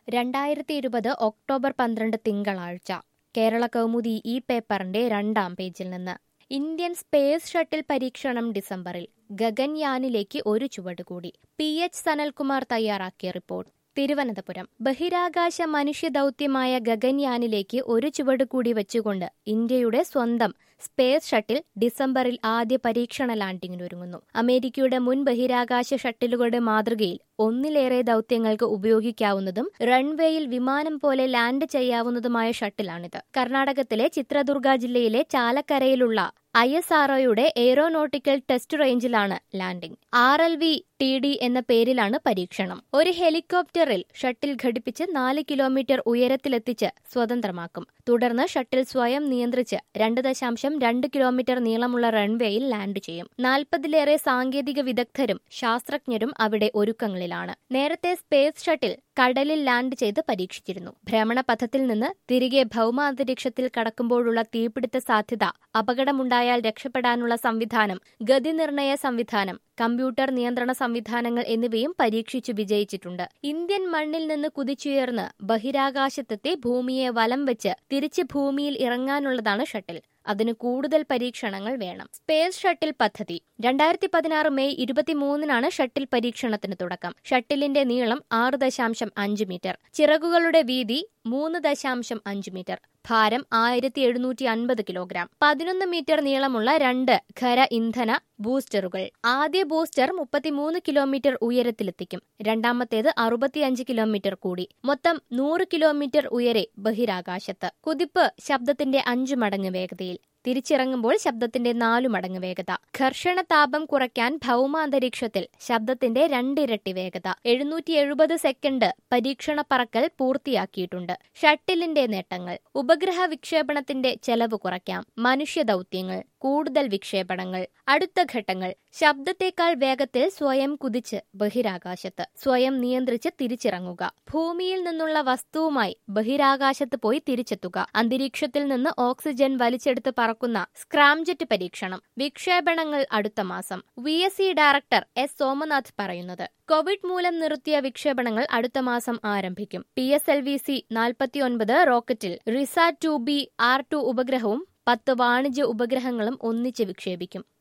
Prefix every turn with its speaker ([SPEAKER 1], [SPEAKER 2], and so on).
[SPEAKER 1] രണ്ടായിരത്തി ഇരുപത് ഒക്ടോബർ പന്ത്രണ്ട് തിങ്കളാഴ്ച കേരള കൗമുദി ഈ പേപ്പറിന്റെ രണ്ടാം പേജിൽ നിന്ന് ഇന്ത്യൻ സ്പേസ് ഷട്ടിൽ പരീക്ഷണം ഡിസംബറിൽ ഗഗൻയാനിലേക്ക് ഒരു ചുവട് കൂടി പി എച്ച് സനൽകുമാർ തയ്യാറാക്കിയ റിപ്പോർട്ട് തിരുവനന്തപുരം ബഹിരാകാശ മനുഷ്യദൌത്യമായ ഗഗൻയാനിലേക്ക് ഒരു ചുവട് കൂടി വെച്ചുകൊണ്ട് ഇന്ത്യയുടെ സ്വന്തം സ്പേസ് ഷട്ടിൽ ഡിസംബറിൽ ആദ്യ പരീക്ഷണ ലാൻഡിങ്ങിനൊരുങ്ങുന്നു അമേരിക്കയുടെ മുൻ ബഹിരാകാശ ഷട്ടിലുകളുടെ മാതൃകയിൽ ഒന്നിലേറെ ദൌത്യങ്ങൾക്ക് ഉപയോഗിക്കാവുന്നതും റൺവേയിൽ വിമാനം പോലെ ലാൻഡ് ചെയ്യാവുന്നതുമായ ഷട്ടിലാണിത് കർണാടകത്തിലെ ചിത്രദുർഗ ജില്ലയിലെ ചാലക്കരയിലുള്ള ഐ എസ് ആർഒയുടെ എയ്റോനോട്ടിക്കൽ ടെസ്റ്റ് റേഞ്ചിലാണ് landing R L V T D എന്ന പേരിലാണ് പരീക്ഷണം ഒരു ഹെലികോപ്റ്ററിൽ ഷട്ടിൽ ഘടിപ്പിച്ച് നാല് കിലോമീറ്റർ ഉയരത്തിലെത്തിച്ച് സ്വതന്ത്രമാക്കും തുടർന്ന് ഷട്ടിൽ സ്വയം നിയന്ത്രിച്ച് രണ്ട് ദശാംശം രണ്ട് കിലോമീറ്റർ നീളമുള്ള റൺവേയിൽ ലാൻഡ് ചെയ്യും നാൽപ്പതിലേറെ സാങ്കേതിക വിദഗ്ധരും ശാസ്ത്രജ്ഞരും അവിടെ ഒരുക്കങ്ങളിലാണ് നേരത്തെ സ്പേസ് ഷട്ടിൽ കടലിൽ ലാൻഡ് ചെയ്ത് പരീക്ഷിച്ചിരുന്നു ഭ്രമണപഥത്തിൽ നിന്ന് തിരികെ ഭൗമാന്തരീക്ഷത്തിൽ കടക്കുമ്പോഴുള്ള തീപിടുത്ത സാധ്യത അപകടമുണ്ടായാൽ രക്ഷപ്പെടാനുള്ള സംവിധാനം ഗതിനിർണയ സംവിധാനം കമ്പ്യൂട്ടർ നിയന്ത്രണ സംവിധാനങ്ങൾ എന്നിവയും പരീക്ഷിച്ചു വിജയിച്ചിട്ടുണ്ട് ഇന്ത്യൻ മണ്ണിൽ നിന്ന് കുതിച്ചുയർന്ന് ബഹിരാകാശത്തെത്തി ഭൂമിയെ വലം വെച്ച് തിരിച്ച് ഭൂമിയിൽ ഇറങ്ങാനുള്ളതാണ് ഷട്ടിൽ അതിന് കൂടുതൽ പരീക്ഷണങ്ങൾ വേണം സ്പേസ് ഷട്ടിൽ പദ്ധതി രണ്ടായിരത്തി പതിനാറ് മെയ് ഇരുപത്തിമൂന്നിനാണ് ഷട്ടിൽ പരീക്ഷണത്തിന് തുടക്കം ഷട്ടിലിന്റെ നീളം ആറ് ദശാംശം അഞ്ച് മീറ്റർ ചിറകുകളുടെ വീതി മൂന്ന് ദശാംശം അഞ്ച് മീറ്റർ ഭാരം ആയിരത്തി എഴുന്നൂറ്റി അൻപത് കിലോഗ്രാം പതിനൊന്ന് മീറ്റർ നീളമുള്ള രണ്ട് ഖര ഇന്ധന ബൂസ്റ്ററുകൾ ആദ്യ ബൂസ്റ്റർ മുപ്പത്തിമൂന്ന് കിലോമീറ്റർ ഉയരത്തിലെത്തിക്കും രണ്ടാമത്തേത് അറുപത്തിയഞ്ച് കിലോമീറ്റർ കൂടി മൊത്തം നൂറ് കിലോമീറ്റർ ഉയരെ ബഹിരാകാശത്ത് കുതിപ്പ് ശബ്ദത്തിന്റെ അഞ്ചു മടങ്ങ് വേഗതയിൽ തിരിച്ചിറങ്ങുമ്പോൾ ശബ്ദത്തിന്റെ നാലു മടങ്ങ് വേഗത ഘർഷണ താപം കുറയ്ക്കാൻ ഭൗമാന്തരീക്ഷത്തിൽ ശബ്ദത്തിന്റെ രണ്ടിരട്ടി വേഗത എഴുന്നൂറ്റി എഴുപത് സെക്കൻഡ് പരീക്ഷണ പറക്കൽ പൂർത്തിയാക്കിയിട്ടുണ്ട് ഷട്ടിലിന്റെ നേട്ടങ്ങൾ ഉപഗ്രഹ വിക്ഷേപണത്തിന്റെ ചെലവ് കുറയ്ക്കാം മനുഷ്യ ദൌത്യങ്ങൾ കൂടുതൽ വിക്ഷേപണങ്ങൾ അടുത്ത ഘട്ടങ്ങൾ ശബ്ദത്തേക്കാൾ വേഗത്തിൽ സ്വയം കുതിച്ച് ബഹിരാകാശത്ത് സ്വയം നിയന്ത്രിച്ച് തിരിച്ചിറങ്ങുക ഭൂമിയിൽ നിന്നുള്ള വസ്തുവുമായി ബഹിരാകാശത്ത് പോയി തിരിച്ചെത്തുക അന്തരീക്ഷത്തിൽ നിന്ന് ഓക്സിജൻ വലിച്ചെടുത്ത് പറക്കുന്ന സ്ക്രാംജെറ്റ് പരീക്ഷണം വിക്ഷേപണങ്ങൾ അടുത്ത മാസം V S C director S Somanath പറയുന്നത് കോവിഡ് മൂലം നിർത്തിയ വിക്ഷേപണങ്ങൾ അടുത്ത മാസം ആരംഭിക്കും P S L V C നാൽപ്പത്തിയൊൻപത് റോക്കറ്റിൽ RISAT two B R two ഉപഗ്രഹവും പത്ത് വാണിജ്യ ഉപഗ്രഹങ്ങളും ഒന്നിച്ച് വിക്ഷേപിക്കും